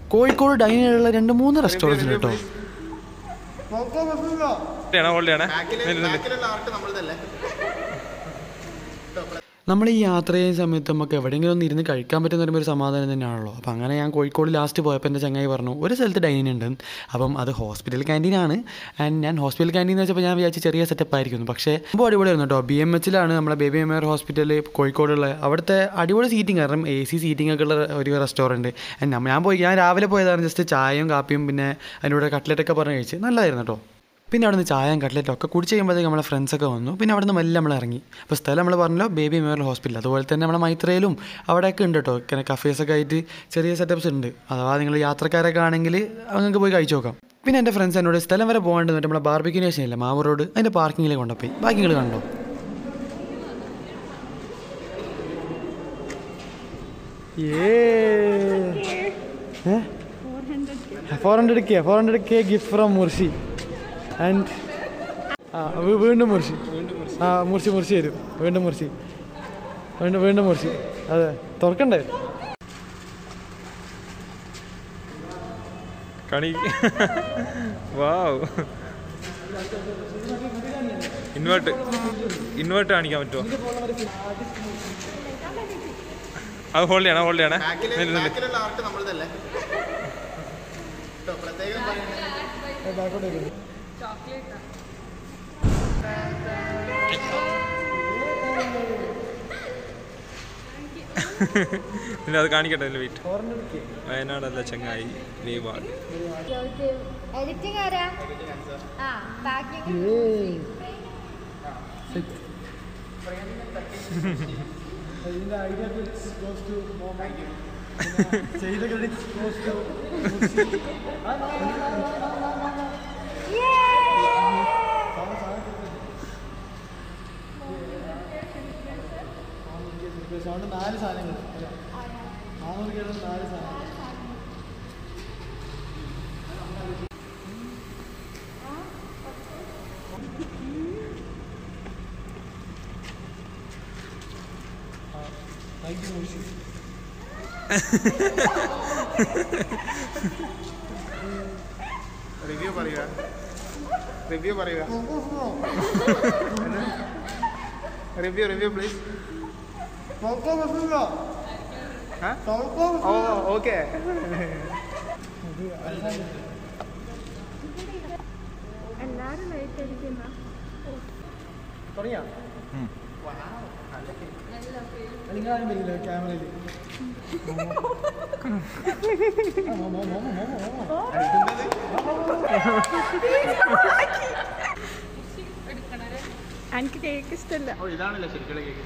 കോഴിക്കോട് ഡൈനിലുള്ള രണ്ട് മൂന്ന് റെസ്റ്റോറൻറ്റ് കേട്ടോ ആണോ ഹോളിഡേ നമ്മൾ ഈ യാത്ര ചെയ്യുന്ന സമയത്ത് നമുക്ക് എവിടെയെങ്കിലും ഒന്ന് ഇരുന്ന് കഴിക്കാൻ പറ്റുന്ന പറയുമ്പോൾ ഒരു സമാധാനം തന്നെയാണല്ലോ അപ്പം അങ്ങനെ ഞാൻ കോഴിക്കോട് ലാസ്റ്റ് പോയപ്പോൾ എൻ്റെ ചങ്ങായി പറഞ്ഞു ഒരു സ്ഥലത്ത് ഡൈനിങ് ഉണ്ട് അപ്പം അത് ഹോസ്പിറ്റൽ ക്യാൻറ്റീനാണ് ആൻഡ് ഞാൻ ഹോസ്പിറ്റൽ ക്യാൻറ്റീൻ എന്ന് വെച്ചപ്പോൾ ഞാൻ വിചാരിച്ച ചെറിയ സെറ്റപ്പ് ആയിരിക്കുന്നു പക്ഷേ സംഭവം അടിപൊളിയായിരുന്നു കേട്ടോ ബി എം എച്ചിലാണ് നമ്മളെ ബേബി എം ആർ ഹോസ്പിറ്റൽ കോഴിക്കോടുള്ള അവിടുത്തെ അടിപൊളി സീറ്റിംഗ് കാരണം എ സി സീറ്റിംഗ് ഒക്കെ ഉള്ള ഒരു റെസ്റ്റോറൻറ്റ് ഞാൻ പോയി ഞാൻ രാവിലെ പോയതാണ് ജസ്റ്റ് ചായയും കാപ്പിയും പിന്നെ അതിൻ്റെ കൂടെ കട്ട്ലറ്റൊക്കെ പറഞ്ഞ് കഴിച്ച് നല്ലതായിരുന്നു കേട്ടോ പിന്നെ അവിടെ നിന്ന് ചായയും കട്ട്ലറ്റും ഒക്കെ കുടിച്ച് കഴിയുമ്പോഴത്തേക്ക് നമ്മളെ ഫ്രണ്ട്സൊക്കെ വന്നു പിന്നെ അവിടെ നിന്ന് മെല്ലെ നമ്മൾ ഇറങ്ങി അപ്പോൾ സ്ഥലം നമ്മൾ പറഞ്ഞല്ലോ ബേബി മെമ്മോറിയൽ ഹോസ്പിറ്റൽ അതുപോലെ തന്നെ നമ്മളെ മൈത്രയിലും അവിടെയൊക്കെ ഉണ്ട് കേട്ടോ ഇങ്ങനെ കഫേസൊക്കെ ആയിട്ട് ചെറിയ സെറ്റപ്സ് ഉണ്ട് അഥവാ നിങ്ങൾ യാത്രക്കാരൊക്കെ ആണെങ്കിൽ അങ്ങക്ക് പോയി കഴിച്ചു നോക്കാം പിന്നെ എൻ്റെ ഫ്രണ്ട്സ് എന്നോട് സ്ഥലം വരെ പോകേണ്ടത് നമ്മളെ ബാർബിക്യൂ സ്റ്റേഷൻ ഇല്ല മാവൂർ റോഡ് അതിൻ്റെ പാർക്കിങ്ങിലേക്ക് കൊണ്ടുപോയി ബാക്കി നിങ്ങൾ കണ്ടോ four hundred K four hundred K gift from Murshi and ആ വീ- വീണ്ടും മുർഷി ആ മുർഷി മുർഷി വരും വീണ്ടും മുർഷി വീണ്ടും വീണ്ടും മുർഷി അതെ തുറക്കണ്ടേ കണി വാവ് ഇൻവേർട്ട് ഇൻവേർട്ട് കാണിക്കാൻ പറ്റുമോ അത് ഹോൾഡ് ചെയ്യണം ഹോൾഡ് ചെയ്യണേ നില്ല് നില്ല്. നില്ല് അത് കാണിക്കട്ടെ നില്ല് വെയിറ്റ് വയനാടല്ല ചങ്ങായി ലീവാണ് എഡിറ്റിംഗ് ആരാ ആ പാക്കിംഗ് നാല് സാധനങ്ങൾ നാനൂറ് കിലോ നാല് സാധനങ്ങൾ റിവ്യൂ പറയുക റിവ്യൂ പറയുക review review please oh okay എല്ലാരും ലൈറ്റ് അടിക്കുന്ന തുടങ്ങിയാ നിങ്ങളാരും വരില്ല ക്യാമറയിൽ എനിക്ക് കേക്ക് ഇഷ്ടമല്ല ഓ ഇതാണല്ലോ ശരിക്കുള്ള കേക്ക്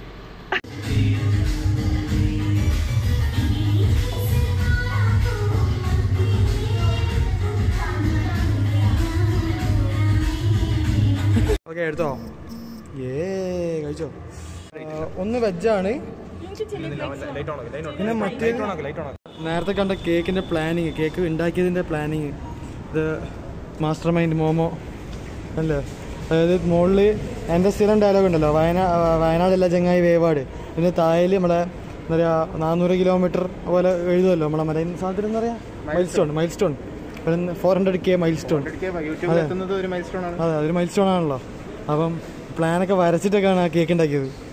ഓക്കെ എടുത്തോ ഏ കഴിച്ചോ ആ, ഒന്ന് വെജാണ് ലൈറ്റ് ഓൺ പിന്നെ മറ്റേ ലൈറ്റ് ഓൺ ലൈറ്റ് ഓൺ നേരത്തെ കണ്ട കേക്കിൻ്റെ പ്ലാനിങ് കേക്ക് ഉണ്ടാക്കിയതിൻ്റെ പ്ലാനിങ് ഇത് മാസ്റ്റർ മൈൻഡ് മോമോ അല്ലേ അതായത് മുകളിൽ എൻ്റെ സ്ഥിരം ഡയലോഗ് ഉണ്ടല്ലോ വയനാ വയനാടല്ല ചങ്ങായി വേവാട് പിന്നെ താഴേൽ നമ്മളെ എന്താ പറയുക നാനൂറ് കിലോമീറ്റർ പോലെ എഴുതുമല്ലോ നമ്മളെ മറ്റേ സാധനം എന്താ പറയുക milestone milestone four hundred K milestone യൂട്യൂബിൽ എത്തുന്നത് ഒരു മൈൽ സ്റ്റോൺ ആണ് അതെ അതൊരു മൈൽ സ്റ്റോൺ ആണല്ലോ അപ്പം പ്ലാനൊക്കെ വരച്ചിട്ടൊക്കെയാണ് ആ കേക്ക് ഉണ്ടാക്കിയത്